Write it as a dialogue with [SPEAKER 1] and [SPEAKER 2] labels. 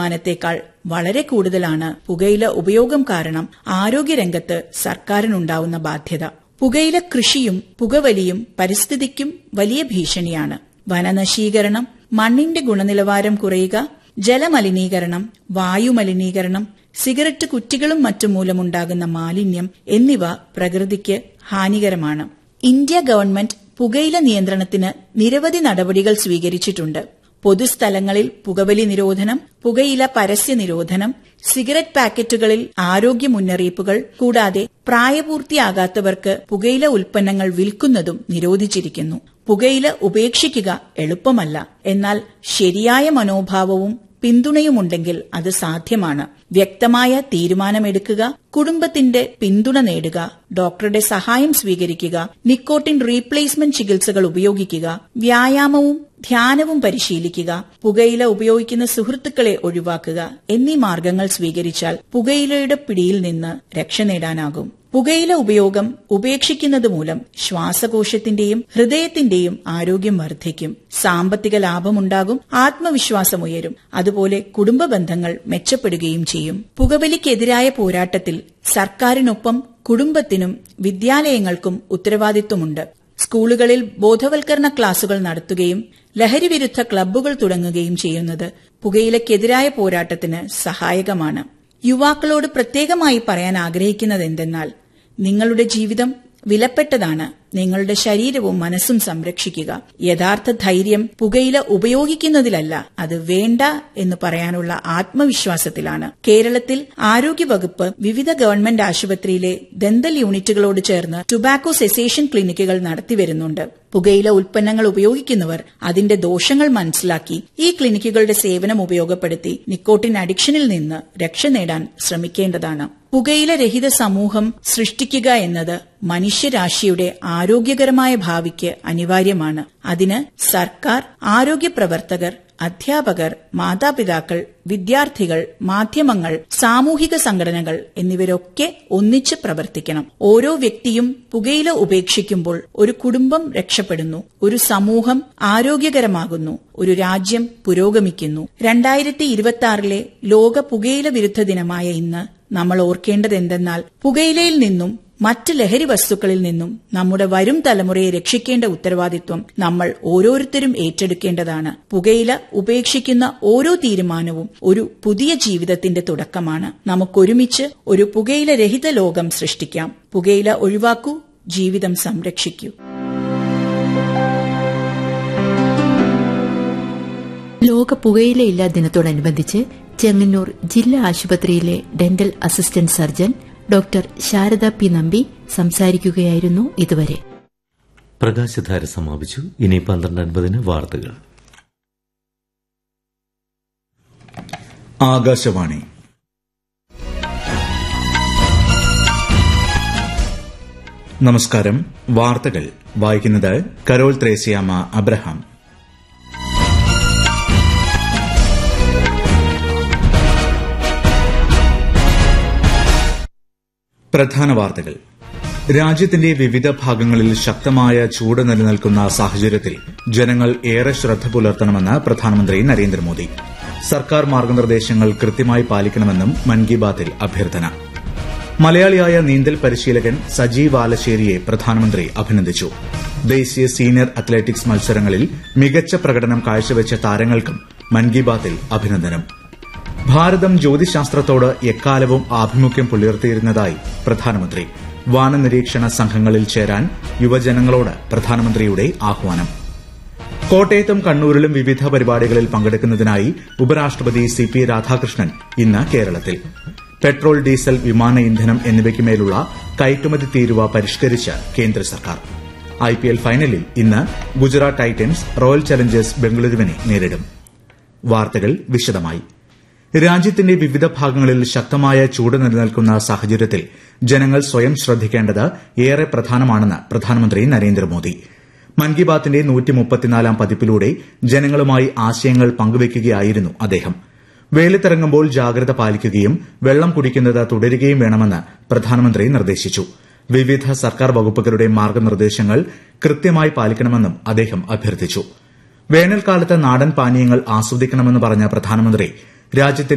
[SPEAKER 1] ശതമാനത്തേക്കാൾ വളരെ കൂടുതലാണ് പുകയില ഉപയോഗം കാരണം ആരോഗ്യരംഗത്ത് സർക്കാരിനുണ്ടാവുന്ന ബാധ്യത പുകയില കൃഷിയും പുകവലിയും പരിസ്ഥിതിക്കും വലിയ ഭീഷണിയാണ് വനനശീകരണം മണ്ണിന്റെ ഗുണനിലവാരം കുറയുക ജലമലിനീകരണം വായുമലിനീകരണം സിഗരറ്റ് കുറ്റികളും മറ്റും മൂലമുണ്ടാകുന്ന മാലിന്യം എന്നിവ പ്രകൃതിക്ക് ഹാനികരമാണ് ഇന്ത്യ ഗവൺമെന്റ് പുകയില നിയന്ത്രണത്തിന് നിരവധി നടപടികൾ സ്വീകരിച്ചിട്ടുണ്ട് പൊതുസ്ഥലങ്ങളിൽ പുകവലി നിരോധനം പുകയില പരസ്യ നിരോധനം സിഗരറ്റ് പാക്കറ്റുകളിൽ ആരോഗ്യ മുന്നറിയിപ്പുകൾ കൂടാതെ പ്രായപൂർത്തിയാകാത്തവർക്ക് പുകയില ഉൽപ്പന്നങ്ങൾ വിൽക്കുന്നതും നിരോധിച്ചിരിക്കുന്നു പുകയില ഉപേക്ഷിക്കുക എളുപ്പമല്ല എന്നാൽ ശരിയായ മനോഭാവവും പിന്തുണയുമുണ്ടെങ്കിൽ അത് സാധ്യമാണ് വ്യക്തമായ തീരുമാനമെടുക്കുക കുടുംബത്തിന്റെ പിന്തുണ നേടുക ഡോക്ടറുടെ സഹായം സ്വീകരിക്കുക നിക്കോട്ടിൻ റീപ്ലേസ്മെന്റ് ചികിത്സകൾ ഉപയോഗിക്കുക വ്യായാമവും ധ്യാനവും പരിശീലിക്കുക പുകയില ഉപയോഗിക്കുന്ന സുഹൃത്തുക്കളെ ഒഴിവാക്കുക എന്നീ മാർഗങ്ങൾ സ്വീകരിച്ചാൽ പുകയിലയുടെ പിടിയിൽ നിന്ന് രക്ഷ നേടാനാകും പുകയില ഉപയോഗം ഉപേക്ഷിക്കുന്നത് മൂലം ശ്വാസകോശത്തിന്റെയും ഹൃദയത്തിന്റെയും ആരോഗ്യം വർദ്ധിക്കും സാമ്പത്തിക ലാഭമുണ്ടാകും ആത്മവിശ്വാസമുയരും അതുപോലെ കുടുംബ ബന്ധങ്ങൾ മെച്ചപ്പെടുകയും ചെയ്യും പുകവലിക്കെതിരായ പോരാട്ടത്തിൽ സർക്കാരിനൊപ്പം കുടുംബത്തിനും വിദ്യാലയങ്ങൾക്കും ഉത്തരവാദിത്വമുണ്ട് സ്കൂളുകളിൽ ബോധവൽക്കരണ ക്ലാസുകൾ നടത്തുകയും ലഹരിവിരുദ്ധ ക്ലബ്ബുകൾ തുടങ്ങുകയും ചെയ്യുന്നത് പുകയിലക്കെതിരായ പോരാട്ടത്തിന് സഹായകമാണ് യുവാക്കളോട് പ്രത്യേകമായി പറയാൻ ആഗ്രഹിക്കുന്നത് എന്തെന്നാൽ നിങ്ങളുടെ ജീവിതം വിലപ്പെട്ടതാണ് നിങ്ങളുടെ ശരീരവും മനസ്സും സംരക്ഷിക്കുക യഥാർത്ഥ ധൈര്യം പുകയില ഉപയോഗിക്കുന്നതിലല്ല അത് വേണ്ട എന്ന് പറയാനുള്ള ആത്മവിശ്വാസത്തിലാണ് കേരളത്തിൽ ആരോഗ്യവകുപ്പ് വിവിധ ഗവൺമെന്റ് ആശുപത്രിയിലെ ദന്തൽ യൂണിറ്റുകളോട് ചേർന്ന് ടുബാക്കോ സെസേഷൻ ക്ലിനിക്കുകൾ നടത്തിവരുന്നുണ്ട് പുകയില ഉൽപ്പന്നങ്ങൾ ഉപയോഗിക്കുന്നവർ അതിന്റെ ദോഷങ്ങൾ മനസ്സിലാക്കി ഈ ക്ലിനിക്കുകളുടെ സേവനം ഉപയോഗപ്പെടുത്തി നിക്കോട്ടിൻ അഡിക്ഷനിൽ നിന്ന് രക്ഷ നേടാൻ ശ്രമിക്കേണ്ടതാണ് പുകയില രഹിത സമൂഹം സൃഷ്ടിക്കുക എന്നത് മനുഷ്യരാശിയുടെ ആരോഗ്യകരമായ ഭാവിക്ക് അനിവാര്യമാണ് അതിന് സർക്കാർ ആരോഗ്യ പ്രവർത്തകർ അധ്യാപകർ മാതാപിതാക്കൾ വിദ്യാർത്ഥികൾ മാധ്യമങ്ങൾ സാമൂഹിക സംഘടനകൾ എന്നിവരൊക്കെ ഒന്നിച്ച് പ്രവർത്തിക്കണം ഓരോ വ്യക്തിയും പുകയില ഉപേക്ഷിക്കുമ്പോൾ ഒരു കുടുംബം രക്ഷപ്പെടുന്നു ഒരു സമൂഹം ആരോഗ്യകരമാകുന്നു ഒരു രാജ്യം പുരോഗമിക്കുന്നു രണ്ടായിരത്തി ഇരുപത്തി ആറിലെ ലോക പുകയില വിരുദ്ധ ദിനമായ ഇന്ന് നമ്മൾ ഓർക്കേണ്ടത് എന്തെന്നാൽ പുകയിലയിൽ നിന്നും മറ്റ് ലഹരി വസ്തുക്കളിൽ നിന്നും നമ്മുടെ വരും തലമുറയെ രക്ഷിക്കേണ്ട ഉത്തരവാദിത്വം നമ്മൾ ഓരോരുത്തരും ഏറ്റെടുക്കേണ്ടതാണ് പുകയില ഉപേക്ഷിക്കുന്ന ഓരോ തീരുമാനവും ഒരു പുതിയ ജീവിതത്തിന്റെ തുടക്കമാണ് നമുക്കൊരുമിച്ച് ഒരു പുകയില രഹിത ലോകം സൃഷ്ടിക്കാം പുകയില ഒഴിവാക്കൂ ജീവിതം സംരക്ഷിക്കൂ
[SPEAKER 2] ലോക പുകയിലയില്ലാ ദിനത്തോടനുബന്ധിച്ച് ചെങ്ങന്നൂർ ജില്ലാ ആശുപത്രിയിലെ dental assistant surgeon doctor Sharada P Nambi സംസാരിക്കുകയായിരുന്നു ഇതുവരെ
[SPEAKER 3] പ്രകാശധാര സമാപിച്ചു ഇനി പന്ത്രണ്ട് അൻപതിന് വാർത്തകൾ
[SPEAKER 4] ആകാശവാണി നമസ്കാരം വാർത്തകൾ വായിക്കുന്നത് കരോൾ ത്രേസ്യാമ അബ്രഹാം പ്രധാന വാർത്തകൾ രാജ്യത്തിന്റെ വിവിധ ഭാഗങ്ങളിൽ ശക്തമായ ചൂട് നിലനിൽക്കുന്ന സാഹചര്യത്തിൽ ജനങ്ങൾ ഏറെ ശ്രദ്ധ പുലർത്തണമെന്ന് പ്രധാനമന്ത്രി നരേന്ദ്രമോദി സർക്കാർ മാർഗനിർദ്ദേശങ്ങൾ കൃത്യമായി പാലിക്കണമെന്നും മൻ കി ബാത്തിൽ അഭ്യർത്ഥന മലയാളിയായ നീന്തൽ പരിശീലകൻ സജീവ് ആലശ്ശേരിയെ പ്രധാനമന്ത്രി അഭിനന്ദിച്ചു ദേശീയ സീനിയർ അത്ലറ്റിക്സ് മത്സരങ്ങളിൽ മികച്ച പ്രകടനം കാഴ്ചവെച്ച താരങ്ങൾക്കും മൻ കി ബാത്തിൽ അഭിനന്ദനം ഭാരതം ജ്യോതിശാസ്ത്രത്തോട് എക്കാലവും ആഭിമുഖ്യം പുലർത്തിയിരുന്നതായി പ്രധാനമന്ത്രി വാനനിരീക്ഷണ സംഘങ്ങളിൽ ചേരാൻ യുവജനങ്ങളോട് പ്രധാനമന്ത്രിയുടെ ആഹ്വാനം കോട്ടയത്തും കണ്ണൂരിലും വിവിധ പരിപാടികളിൽ പങ്കെടുക്കുന്നതിനായി ഉപരാഷ്ട്രപതി സി പി രാധാകൃഷ്ണൻ ഇന്ന് കേരളത്തിൽ പെട്രോൾ ഡീസൽ വിമാന ഇന്ധനം എന്നിവയ്ക്ക് മേലുള്ള കയറ്റുമതി തീരുവ പരിഷ്കരിച്ച് കേന്ദ്ര സർക്കാർ ഐപിഎൽ ഫൈനലിൽ ഇന്ന് ഗുജറാത്ത് ടൈറ്റൻസ് റോയൽ ചലഞ്ചേഴ്സ് ബംഗളൂരുവിനെ നേരിടും വാർത്തകൾ വിശദമായി രാജ്യത്തിന്റെ വിവിധ ഭാഗങ്ങളിൽ ശക്തമായ ചൂട് നിലനിൽക്കുന്ന സാഹചര്യത്തിൽ ജനങ്ങൾ സ്വയം ശ്രദ്ധിക്കേണ്ടത് ഏറെ പ്രധാനമാണെന്ന് പ്രധാനമന്ത്രി നരേന്ദ്രമോദി മൻ കി ബാത്തിന്റെ നൂറ്റിമുപ്പത്തിനാലാം പതിപ്പിലൂടെ ജനങ്ങളുമായി ആശയങ്ങൾ പങ്കുവയ്ക്കുകയായിരുന്നു അദ്ദേഹം വെയിലത്തിറങ്ങുമ്പോൾ ജാഗ്രത പാലിക്കുകയും വെള്ളം കുടിക്കുന്നത് തുടരുകയും വേണമെന്ന് പ്രധാനമന്ത്രി നിർദ്ദേശിച്ചു വിവിധ സർക്കാർ വകുപ്പുകളുടെ മാർഗനിർദ്ദേശങ്ങൾ കൃത്യമായി പാലിക്കണമെന്നും അദ്ദേഹം അഭ്യർത്ഥിച്ചു വേനൽക്കാലത്ത് നാടൻ പാനീയങ്ങൾ ആസ്വദിക്കണമെന്ന് പറഞ്ഞ പ്രധാനമന്ത്രി രാജ്യത്തിന്റെ